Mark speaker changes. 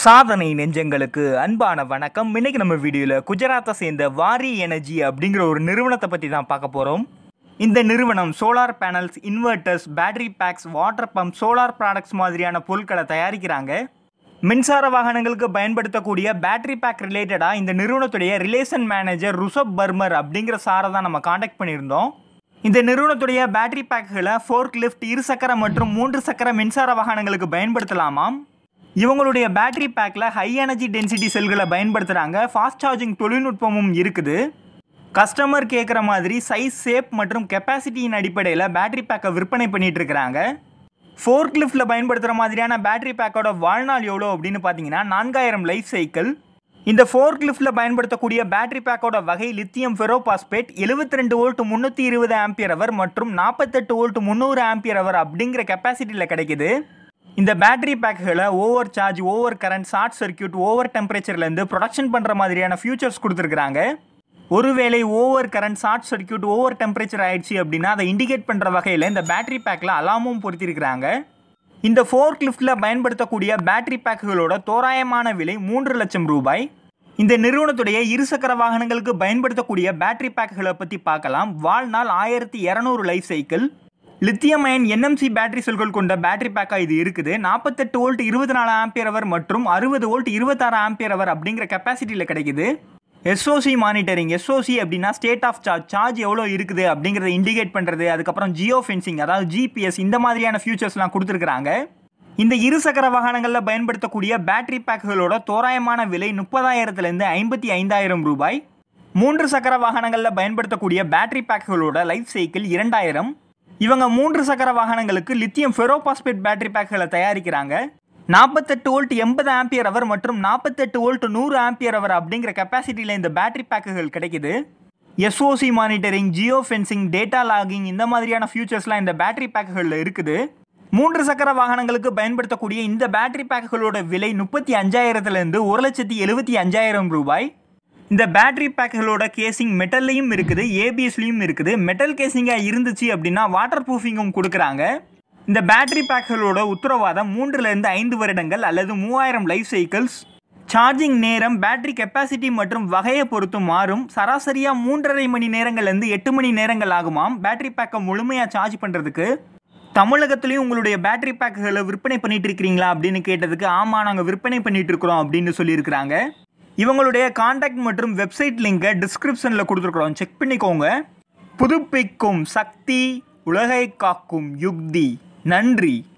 Speaker 1: சாதனை நெஞ்சங்களுக்கு அன்பான வணக்கம் இன்னைக்கு நம்ம வீடியோவில் குஜராத்தை சேர்ந்த வாரி எனர்ஜி அப்படிங்கிற ஒரு நிறுவனத்தை பற்றி தான் பார்க்க போகிறோம் இந்த நிறுவனம் solar panels inverters battery packs water pump solar products மாதிரியான பொருட்களை தயாரிக்கிறாங்க மின்சார வாகனங்களுக்கு பயன்படுத்தக்கூடிய பேட்டரி பேக் ரிலேட்டடாக இந்த நிறுவனத்துடைய ரிலேஷன் மேனேஜர் ருசப் பர்மர் அப்படிங்கிற சாரை தான் நம்ம காண்டாக்ட் பண்ணியிருந்தோம் இந்த நிறுவனத்துடைய பேட்டரி பேக்குகளை ஃபோர்க் லிஃப்ட் இருசக்கர மற்றும் மூன்று சக்கர மின்சார வாகனங்களுக்கு பயன்படுத்தலாமாம் இவங்களுடைய பேட்டரி பேக்கில் ஹை எனர்ஜி டென்சிட்டி செல்களை பயன்படுத்துகிறாங்க ஃபாஸ்ட் சார்ஜிங் தொழில்நுட்பமும் இருக்குது கஸ்டமர் கேட்குற மாதிரி சைஸ் ஷேப் மற்றும் கெப்பாசிட்டியின் அடிப்படையில் பேட்டரி பேக்கை விற்பனை பண்ணிட்டு இருக்கிறாங்க ஃபோர்க் லிஃப்டில் பயன்படுத்துகிற மாதிரியான பேட்டரி பேக்கோட வாழ்நாள் எவ்வளோ அப்படின்னு பார்த்தீங்கன்னா நான்காயிரம் லைஃப் சைக்கிள் இந்த ஃபோர்க் லிஃப்டில் பயன்படுத்தக்கூடிய பேட்டரி பேக்கோட வகை லித்தியம் ஃபெரோபாஸ்பேட் எழுபத்தி ரெண்டு வோல்ட் முந்நூற்றி இருபது ஆம்பியர் அவர் மற்றும் நாற்பத்தெட்டு வோல்ட் முந்நூறு ஆம்பியர் அவர் அப்படிங்கிற கெப்பாசிட்டியில் கிடைக்குது இந்த பேட்டரி பேக்குகளை over charge over current short circuit over டெம்பரேச்சர்லேருந்து ப்ரொடக்ஷன் பண்ணுற மாதிரியான ஃபியூச்சர்ஸ் கொடுத்துருக்குறாங்க ஒருவேளை over current short circuit over temperature ஆயிடுச்சு அப்படின்னா அதை இண்டிகேட் பண்ணுற வகையில் இந்த பேட்டரி பேக்கில் அலாமும் பொருத்திருக்கிறாங்க இந்த ஃபோர்க் லிஃப்டில் பயன்படுத்தக்கூடிய பேட்டரி பேக்குகளோட தோராயமான விலை மூன்று லட்சம் ரூபாய் இந்த நிறுவனத்துடைய இருசக்கர வாகனங்களுக்கு பயன்படுத்தக்கூடிய பேட்டரி பேக்குகளை பற்றி பார்க்கலாம் வாழ்நாள் ஆயிரத்தி இரநூறு life cycle lithium ion NMC battery செல்கள் கொண்ட பேட்டரி பேக்காக இது இருக்குது நாற்பத்தெட்டு வோல்ட் இருபத்தி நாலு ஆம்பியர் அவர் மற்றும் அறுபது வோல்ட் இருபத்தாறு ஆம்பியர் அவர் அப்படிங்கிற கெப்பாசிட்டியில் கிடைக்குது எஸ்ஓசி மானிட்டரிங் எஸ்ஓசி அப்படின்னா ஸ்டேட் ஆஃப் சார்ஜ் சார்ஜ் எவ்வளோ இருக்குது அப்படிங்கிறத இண்டிகேட் பண்ணுறது அதுக்கப்புறம் ஜியோ ஃபென்சிங் அதாவது ஜிபிஎஸ் இந்த மாதிரியான ஃபியூச்சர்ஸ்லாம் கொடுத்துருக்குறாங்க இந்த இருசக்கர வாகனங்களில் பயன்படுத்தக்கூடிய பேட்டரி பேக்குகளோட தோராயமான விலை முப்பதாயிரத்துலேருந்து ஐம்பத்தி ஐந்தாயிரம் ரூபாய் மூன்று சக்கர வாகனங்களில் பயன்படுத்தக்கூடிய பேட்டரி பேக்குகளோட லைஃப் சைக்கிள் இரண்டாயிரம் இவங்க மூன்று சக்கர வாகனங்களுக்கு லித்தியம் ஃபெரோபாஸ்பேட் பேட்டரி பேக்குகளை தயாரிக்கிறாங்க நாற்பத்தெட்டு வோல்ட் எண்பது ஆம்பியர் அவர் மற்றும் நாற்பத்தெட்டு வோல்ட் நூறு ஆம்பியர் அவர் அப்படிங்கிற கெப்பாசிட்டியில் இந்த பேட்டரி பேக்குகள் கிடைக்குது SOC monitoring geofencing data logging இந்த மாதிரியான ஃபியூச்சர்ஸ்லாம் இந்த பேட்டரி பேக்குகளில் இருக்குது மூன்று சக்கர வாகனங்களுக்கு பயன்படுத்தக்கூடிய இந்த பேட்டரி பேக்குகளோட விலை முப்பத்தி அஞ்சாயிரத்துலேருந்து ஒரு லட்சத்தி எழுபத்தி அஞ்சாயிரம் ரூபாய் இந்த பேட்டரி பேக்குகளோட கேசிங் மெட்டல்லையும் இருக்குது ஏபிஎஸ்லையும் இருக்குது மெட்டல் கேசிங்காக இருந்துச்சு அப்படின்னா வாட்டர் ப்ரூஃபிங்கும் கொடுக்குறாங்க இந்த பேட்டரி பேக்குகளோட உத்தரவாதம் மூன்றுலேருந்து ஐந்து வருடங்கள் அல்லது மூவாயிரம் லைஃப் சைக்கிள்ஸ் சார்ஜிங் நேரம் பேட்டரி கெப்பாசிட்டி மற்றும் வகையை பொறுத்து மாறும் சராசரியாக மூன்றரை மணி நேரங்கள்லேருந்து எட்டு மணி நேரங்கள் ஆகுமாம் பேட்டரி பேக்கை முழுமையாக சார்ஜ் பண்ணுறதுக்கு தமிழகத்துலேயும் உங்களுடைய பேட்டரி பேக்குகளை விற்பனை பண்ணிட்டு இருக்கிறீங்களா அப்படின்னு கேட்டதுக்கு ஆமாம் நாங்கள் விற்பனை பண்ணிட்டு இருக்கிறோம் அப்படின்னு சொல்லியிருக்கிறாங்க இவங்களுடைய காண்டாக்ட் மற்றும் வெப்சைட் லிங்கை டிஸ்கிரிப்ஷனில் கொடுத்துருக்குறோம் செக் பண்ணிக்கோங்க புதுப்பிக்கும் சக்தி உலகை காக்கும் யுக்தி நன்றி